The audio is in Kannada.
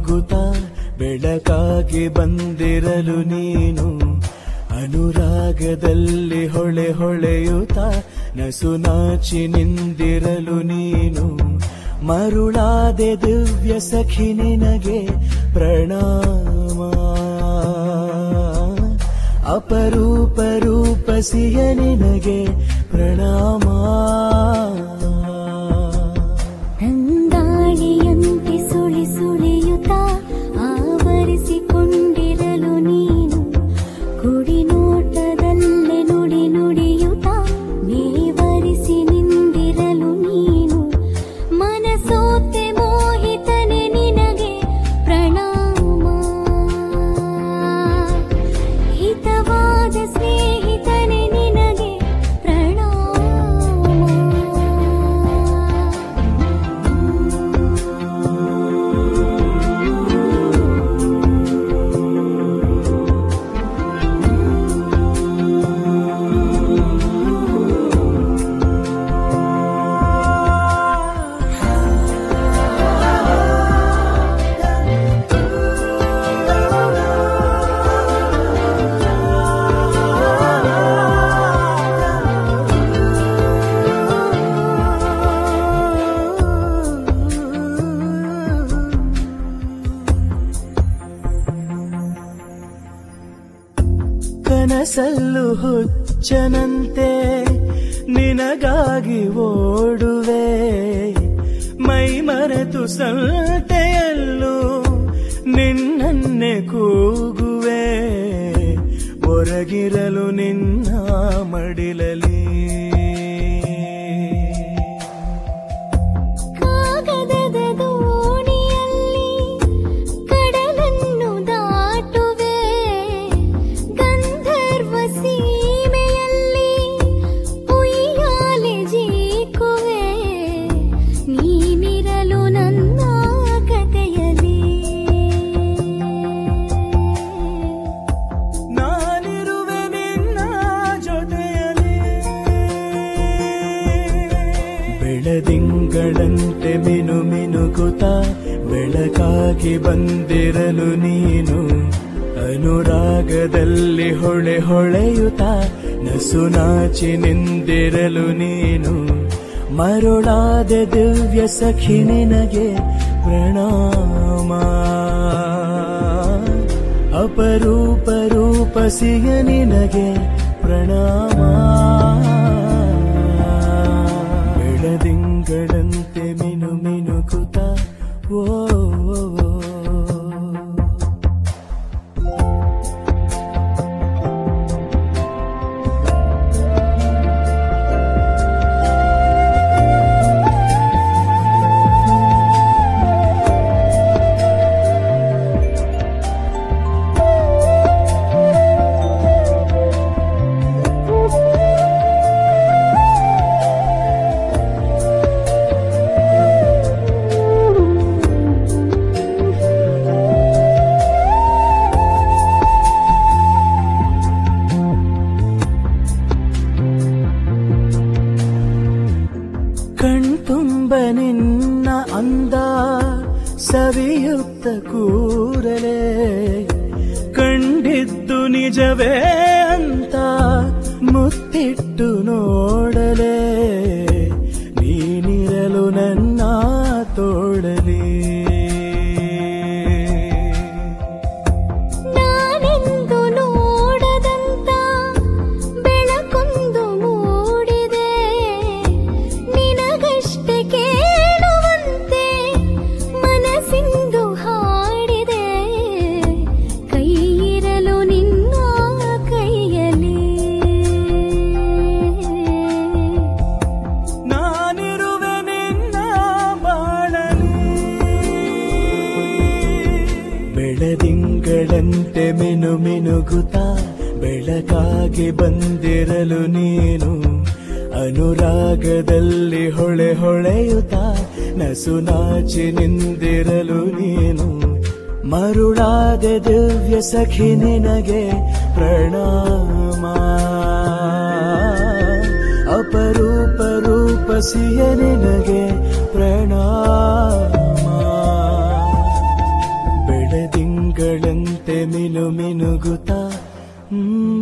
ಮಿನುಗುತ್ತ ಬೆಳಕಾಗಿ ಬಂದಿರಲು ನೀನು ಅನುರಾಗದಲ್ಲಿ ಹೊಳೆ ಹೊಳೆಯುತ್ತ ನಸು ನಾಚಿ ನಿಂದಿರಲು ನೀನು ಮರುಳಾದೆ ದಿವ್ಯ ಸಖಿ ನಿನಗೆ ಪ್ರಣಾಮ ಅಪರೂಪ ರೂಪಸಿಯ ನಿನಗೆ ಪ್ರಣಾಮ ನಂದಾಳಿಯಂತೆ ಸುಳಿ ಸುಳಿಯುತ್ತ ಆವರಿಸಿಕೊಂಡಿರಲು ನೀನು ಕುಡಿ ನೋಟದಲ್ಲೇ ನುಡಿ ನುಡಿಯುತ್ತ ಮೇವರಿಸಿ ನಿಂದಿರಲು ನೀನು ಮನಸೋತೆ ಮೋಹಿತನೆ ನಿನಗೆ ಪ್ರಣಾಮ ಹಿತವಾದ ಸ್ನೇಹಿತನೆ ನಿನಗೆ ಪ್ರಣಾಮ ಕನಸಲ್ಲು ಹುಚ್ಚನಂತೆ ನಿನಗಾಗಿ ಓಡುವೆ ಮೈ ಮರೆತು ಸಂತೆಯಲ್ಲೂ ನಿನ್ನನ್ನೆ ಕೂಗುವೆ ಹೊರಗಿರಲು ನಿನ್ನ ಮಡಿಲಲಿ ಕಾಗದದ ದೋಣಿಯಲ್ಲಿ ಕಡಲನ್ನು ದಾಟುವೆ ಗಂಧರ್ವ ಸೀಮೆಯಲ್ಲಿ ಉಯ್ಯಾಲೆ ಜೀಕುವೆ ನೀನಿರಲು ನನ್ನ ಕಥೆಯಲ್ಲಿ ನಾನಿರುವೆ ನಿನ್ನ ಜೊತೆಯಲಿ ಬೆಳದಿಂಗಳಂತೆ ಮಿನು ಮಿನುಗುತ್ತ ಬೆಳಕಾಗಿ ಬಂದಿರಲು ನೀನು ಅನುರಾಗದಲ್ಲಿ ಹೊಳೆ ಹೊಳೆಯುತ್ತ ನಸು ನಾಚಿ ನಿಂದಿರಲು ನೀನು ಮರುಳಾದ ದಿವ್ಯ ಸಖಿ ನಿನಗೆ ಪ್ರಣಾಮ ಅಪರೂಪ ರೂಪಸಿಯ ನಿನಗೆ ಪ್ರಣಾಮ ಬೆಳದಿಂಗಳಂತೆ ಮಿನು ಮಿನುಕುತ ಓ ಓ, ಓ. ಕಣ್ತುಂಬ ನಿನ್ನ ಅಂದ ಸವಿಯುತ್ತ ಕೂರಲೇ ಕಂಡಿದ್ದು ನಿಜವೇ ಅಂತ ಮುತ್ತಿಟ್ಟು ನೋಡಲೇ ನೀನಿರಲು ನನ್ನ ತೋಡಲಿ ನಾನೆಂದು ನೋಡದಂತ ಬೆಳಕೊಂದು ಮೂಡಿದೆ ನಿನಗಷ್ಟೆ ಕೇಳುವಂತೆ ಮನಸ್ಸಿಂದು ಹಾಡಿದೆ ಕೈಯಿರಲು ನಿನ್ನ ಕೈಯಲ್ಲಿ ನಾನಿರುವೆ ನಿನ್ನ ಬಾಳಲಿ ಬೆಳದಿಂಗಳಂತೆ ಮಿನು ಮಿನುಗುತ್ತ ಬೆಳಕಾಗಿ ಬಂದಿರಲು ನೀನು ಅನುರಾಗದಲ್ಲಿ ಹೊಳೆ ಹೊಳೆಯುತ್ತ ನಸು ನಾಚಿ ನಿಂದಿರಲು ನೀನು ಮರುಳಾದ ದಿವ್ಯ ಸಖಿ ನಿನಗೆ ಪ್ರಣಾಮ ಅಪರೂಪ ರೂಪಸಿಯ ನಿನಗೆ ಪ್ರಣಾಮ ಮಿನುಗುತ್ತ ಹ್ಮ್